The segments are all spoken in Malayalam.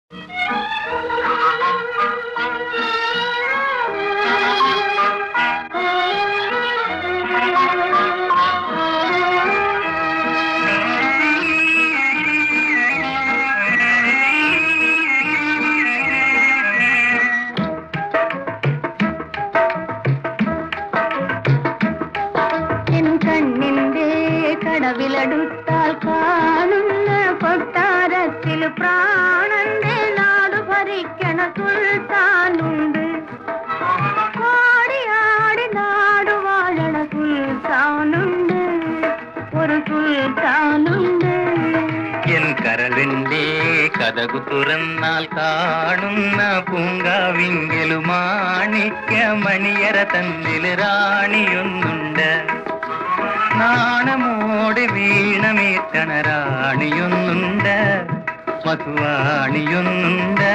എൻ കണ്ണിന്റെ കടവിലടുത്താൽ കാണുന്ന കൊട്ടാരത്തിൽ പ്രാണന്റെ നാടു ഭരിക്കണ സുൽത്താനുണ്ട് ആടി നാടു വാഴണ സുൽത്താനുണ്ട് ഒരു സുൽത്താനുണ്ട് എൻ കരളിന്റെ കഥകു തുറന്നാൽ കാണുന്ന പൂങ്കാവിങ്കലു മാണിക്യ മണിയറ തന്നില് റാണിയൊന്നുണ്ട് നാണമോടെ വീണമേറ്റണ റാണിയൊന്നുണ്ട് മധുവാണിയൊന്നുണ്ട്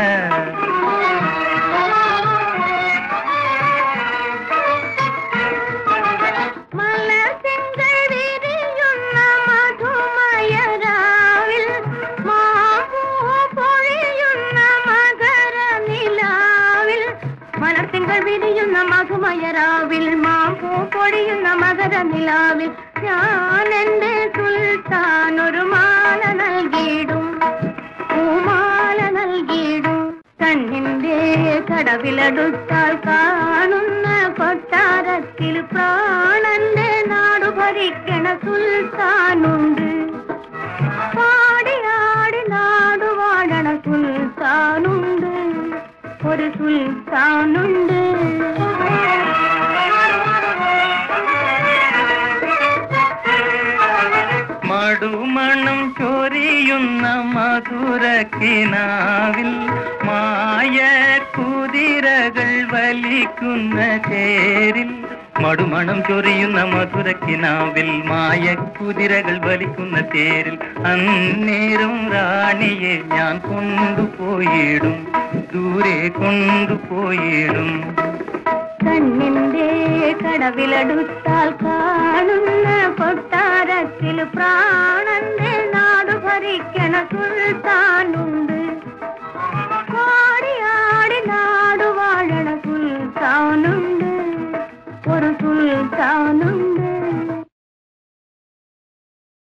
മലർത്തിങ്കൾ വിരിയുന്ന മധുമയരാവിൽ മാവൂ പൊഴിയുന്ന മകര നിലാവിൽ മലർത്തിങ്കൾ വിരിയുന്ന മധുമയരാവിൽ മാവൂ പൊഴിയുന്ന മകര നിലാവിൽ ഞാൻ എന്റെ സുൽത്താൻ ഒരു മാല നൽകിയിടും പൂമാല നൽകിയിടും കണ്ണിന്റെ കടവിലടുത്താൽ കാണുന്ന കൊട്ടാരത്തിൽ പ്രാണന്റെ നാടു ഭരിക്കണ സുൽത്താനുണ്ട് പാടി ആടി നാടു വാഴണ സുൽത്താനുണ്ട് ഒരു സുൽത്താനുണ്ട് മടുമണം ചൊരിയുന്ന മധുരക്കിനാവിൽ മായ കുതിരകൾ വലിക്കുന്ന തേരിൽ മടുമണം ചൊരിയുന്ന മധുരക്കിനാവിൽ മായ കുതിരകൾ വലിക്കുന്ന തേരിൽ അന്നേരം റാണിയെ ഞാൻ കൊണ്ടുപോയിടും ദൂരെ കൊണ്ടുപോയിടും കണ്ണിന്റെ കടവിലടുത്താൽ കാണുന്ന കൊട്ടാരത്തിൽ പ്രാണന്റെ നാടു ഭരിക്കണ സുൽത്താനുണ്ട്